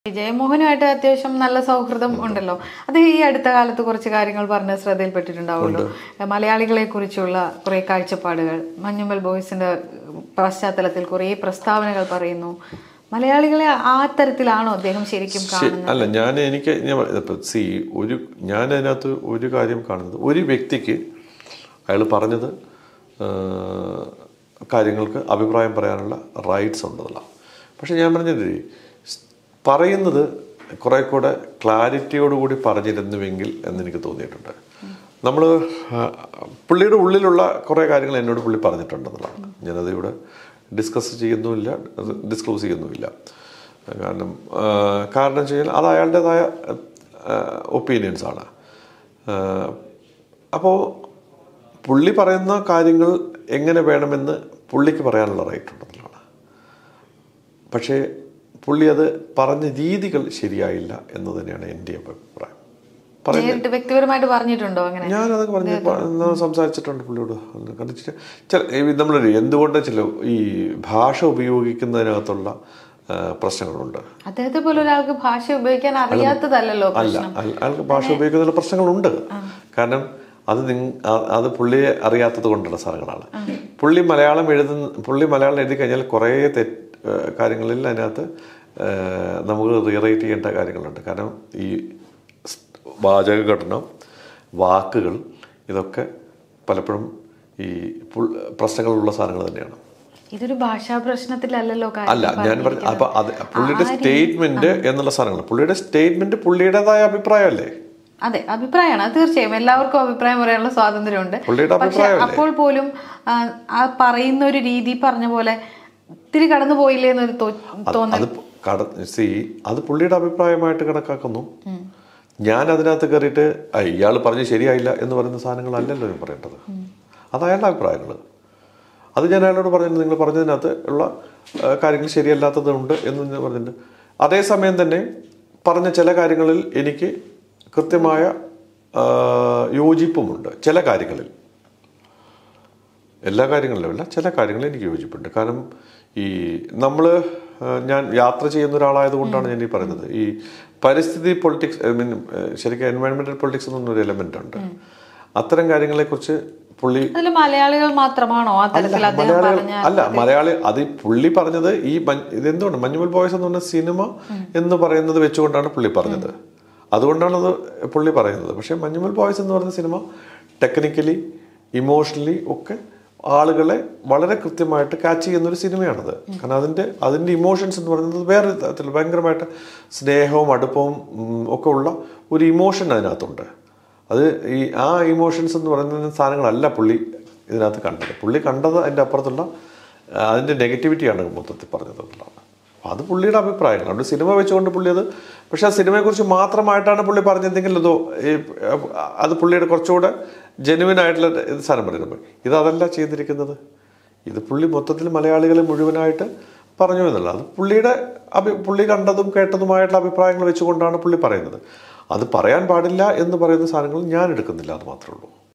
ജയമോഹനുമായിട്ട് അത്യാവശ്യം നല്ല സൗഹൃദം ഉണ്ടല്ലോ അത് ഈ അടുത്ത കാലത്ത് കുറച്ച് കാര്യങ്ങൾ പറഞ്ഞ് ശ്രദ്ധയിൽപ്പെട്ടിട്ടുണ്ടാവുമല്ലോ മലയാളികളെ കുറിച്ചുള്ള കുറെ കാഴ്ചപ്പാടുകൾ മഞ്ഞുമ്മൽ ബോയ്സിന്റെ പശ്ചാത്തലത്തിൽ കുറെ പ്രസ്താവനകൾ പറയുന്നു മലയാളികളെ ആ തരത്തിലാണോ അദ്ദേഹം ശരിക്കും കാണുന്നത് അല്ല ഞാൻ എനിക്ക് ഞാൻ സി ഒരു ഞാൻ അതിനകത്ത് ഒരു കാര്യം കാണുന്നത് ഒരു വ്യക്തിക്ക് അയാൾ പറഞ്ഞത് ആ, കാര്യങ്ങൾക്ക് അഭിപ്രായം പറയാനുള്ള റൈറ്റ്സ് ഉണ്ടെന്നുള്ള പക്ഷെ ഞാൻ പറഞ്ഞത് പറയുന്നത് കുറെ കൂടെ ക്ലാരിറ്റിയോടുകൂടി പറഞ്ഞിരുന്നുവെങ്കിൽ എന്നെനിക്ക് തോന്നിയിട്ടുണ്ട് നമ്മൾ പുള്ളിയുടെ ഉള്ളിലുള്ള കുറേ കാര്യങ്ങൾ എന്നോട് പുള്ളി പറഞ്ഞിട്ടുണ്ടെന്നുള്ളതാണ് ഞാനത് ഇവിടെ ഡിസ്കസ് ചെയ്യുന്നുമില്ല അത് ഡിസ്ക്ലോസ് ചെയ്യുന്നുമില്ല കാരണം ആ, കാരണം വെച്ച് കഴിഞ്ഞാൽ അത് അയാളുടേതായ ഒപ്പീനിയൻസ് ആണ് അപ്പോൾ പുള്ളി പറയുന്ന കാര്യങ്ങൾ എങ്ങനെ വേണമെന്ന് പുള്ളിക്ക് പറയാനുള്ള റൈറ്റ് ഉണ്ടെന്നുള്ളതാണ് പക്ഷേ പുള്ളി അത് പറഞ്ഞ രീതികൾ ശരിയായില്ല എന്ന് തന്നെയാണ് എൻ്റെ അഭിപ്രായം പറയുന്നത് നേരിട്ട് വ്യക്തിപരമായിട്ട് പറഞ്ഞിട്ടുണ്ടോ അങ്ങനെ ഞാനതൊക്കെ പറഞ്ഞു ഞാൻ സംസാരിച്ചിട്ടുണ്ട് പുള്ളിയോട് കാരണം ചില ചില ഈ നമ്മളൊരു എന്തുകൊണ്ട് ചില ഈ ഭാഷ ഉപയോഗിക്കുന്നതിനകത്തുള്ള ആ, പ്രശ്നങ്ങളുണ്ട് അദ്ദേഹത്തെ പോലെ ഒരാൾക്ക് ഭാഷ ഉപയോഗിക്കാൻ അറിയാത്തതല്ലല്ലോ അല്ല അല്ല, അയാൾക്ക് ഭാഷ ഉപയോഗിക്കുന്നതിൽ പ്രശ്നങ്ങളുണ്ട് കാരണം അത് നിങ് ആ- അത് പുള്ളിയെ അറിയാത്തത് കൊണ്ടുള്ള സാധനങ്ങളാണ് പുള്ളി മലയാളം എഴുതുന്ന പുള്ളി മലയാളം എഴുതി കഴിഞ്ഞാൽ കുറേ തെറ്റ് ഏഹ് കാര്യങ്ങളിൽ അതിനകത്ത് ഏഹ് നമുക്ക് റീറൈറ്റ് ചെയ്യേണ്ട കാര്യങ്ങളുണ്ട് കാരണം ഈ സ് വാചകഘടനം വാക്കുകൾ ഇതൊക്കെ പലപ്പോഴും ഈ പുൾ- പ്രശ്നങ്ങളുള്ള സാധനങ്ങൾ തന്നെയാണ് ഇതൊരു ഭാഷാ പ്രശ്നത്തിലല്ലല്ലോ കാര്യം അല്ല ഞാൻ പറഞ്ഞു അപ്പൊ അത് പുള്ളിയുടെ സ്റ്റേറ്റ്മെന്റ് എന്നുള്ള സാധനങ്ങൾ പുള്ളിയുടെ സ്റ്റേറ്റ്മെന്റ് പുള്ളിയുടേതായ അഭിപ്രായമല്ലേ അതെ അഭിപ്രായമാണ് അത് തീർച്ചയായും എല്ലാവർക്കും അഭിപ്രായം പറയാനുള്ള സ്വാതന്ത്ര്യമുണ്ട് പുള്ളിയുടെ പക്ഷെ അഭിപ്രായമല്ലേ? അപ്പോൾ പോലും ആ, ആ പറയുന്ന ഒരു രീതി പറഞ്ഞ പോലെ ഇത്തിരി കടന്നു പോയില്ലേ എന്നൊരു തോ- തോന്നൽ അത് കട സി അത് പുള്ളിയുടെ അഭിപ്രായമായിട്ട് കണക്കാക്കുന്നു ഞാൻ അതിനകത്ത് കയറിയിട്ട് ഇയാൾ പറഞ്ഞ് ശരിയായില്ല എന്ന് പറയുന്ന സാധനങ്ങളല്ലല്ലോ ഞാൻ പറയേണ്ടത് അത് അയാളുടെ അഭിപ്രായങ്ങൾ അത് ഞാൻ അയാളോട് പറഞ്ഞിട്ടുണ്ട് നിങ്ങൾ പറഞ്ഞതിനകത്ത് ഉള്ള ആ, കാര്യങ്ങൾ ശരിയല്ലാത്തതുണ്ട് എന്ന് ഞാൻ പറഞ്ഞിട്ടുണ്ട് അതേസമയം തന്നെ പറഞ്ഞ ചില കാര്യങ്ങളിൽ എനിക്ക് കൃത്യമായ ആ, യോജിപ്പുമുണ്ട് ചില കാര്യങ്ങളിൽ എല്ലാ കാര്യങ്ങളിലും അല്ല ചില കാര്യങ്ങളിൽ എനിക്ക് യോജിപ്പുണ്ട് കാരണം ഈ നമ്മൾ ഞാൻ യാത്ര ചെയ്യുന്ന ഒരാളായത് കൊണ്ടാണ് ഞാൻ ഈ പറയുന്നത് ഈ പരിസ്ഥിതി പൊളിറ്റിക്സ് ഐ മീൻ ശരിക്കും എൻവയൺമെന്റൽ പൊളിറ്റിക്സ് എന്നൊരു എലമെന്റ് ഉണ്ട് അത്തരം കാര്യങ്ങളെക്കുറിച്ച് പുള്ളി അതിൽ മലയാളികൾ മാത്രമാണോ ആ തരത്തിൽ അദ്ദേഹം മലയാളികൾ പറഞ്ഞ അല്ല മലയാളി അത് ഈ പുള്ളി പറഞ്ഞത് ഈ മഞ്ഞ് ഇതെന്തുകൊണ്ട് മഞ്ഞുമൽ ബോയ്സ് എന്ന് പറഞ്ഞ സിനിമ എന്ന് പറയുന്നത് വെച്ചുകൊണ്ടാണ് പുള്ളി പറഞ്ഞത് അതുകൊണ്ടാണ് അത് പുള്ളി പറയുന്നത് പക്ഷേ മഞ്ഞുമൽ ബോയ്സ് എന്ന് പറയുന്ന സിനിമ ടെക്നിക്കലി ഇമോഷണലി ഒക്കെ ആളുകളെ വളരെ കൃത്യമായിട്ട് ക്യാച്ച് ചെയ്യുന്ന ഒരു സിനിമയാണത് കാരണം അതിൻ്റെ അതിൻ്റെ ഇമോഷൻസ് എന്ന് പറയുന്നത് വേറെ തരത്തിൽ ഭയങ്കരമായിട്ട് സ്നേഹവും അടുപ്പവും ഉം, ഒക്കെ ഉള്ള ഒരു ഇമോഷൻ അതിനകത്തുണ്ട് അത് ഈ ആ ഇമോഷൻസ് എന്ന് പറയുന്ന സാധനങ്ങളല്ല പുള്ളി ഇതിനകത്ത് കണ്ടത് പുള്ളി കണ്ടത് അതിൻ്റെ അപ്പുറത്തുള്ള ആ, അതിൻ്റെ നെഗറ്റിവിറ്റിയാണ് മൊത്തത്തിൽ പറഞ്ഞത് എന്നുള്ളതാണ് അപ്പോൾ അത് പുള്ളിയുടെ അഭിപ്രായങ്ങൾ അതുകൊണ്ട് സിനിമ വെച്ചുകൊണ്ട് പുള്ളി അത് പക്ഷെ ആ സിനിമയെക്കുറിച്ച് മാത്രമായിട്ടാണ് പുള്ളി പറഞ്ഞതെങ്കിൽ അതോ ഈ അത് പുള്ളിയുടെ കുറച്ചുകൂടെ ജെനുവിൻ ആയിട്ടുള്ള ഇത് സാധനം പറയുന്നത് ഇത് അതല്ല ചെയ്തിരിക്കുന്നത് ഇത് പുള്ളി മൊത്തത്തിൽ മലയാളികളെ മുഴുവനായിട്ട് പറഞ്ഞു എന്നുള്ള അത് പുള്ളിയുടെ അഭി പുള്ളി കണ്ടതും കേട്ടതുമായിട്ടുള്ള അഭിപ്രായങ്ങൾ വെച്ചുകൊണ്ടാണ് പുള്ളി പറയുന്നത് അത് പറയാൻ പാടില്ല എന്ന് പറയുന്ന സാധനങ്ങൾ ഞാൻ എടുക്കുന്നില്ല അത് മാത്രമേ ഉള്ളൂ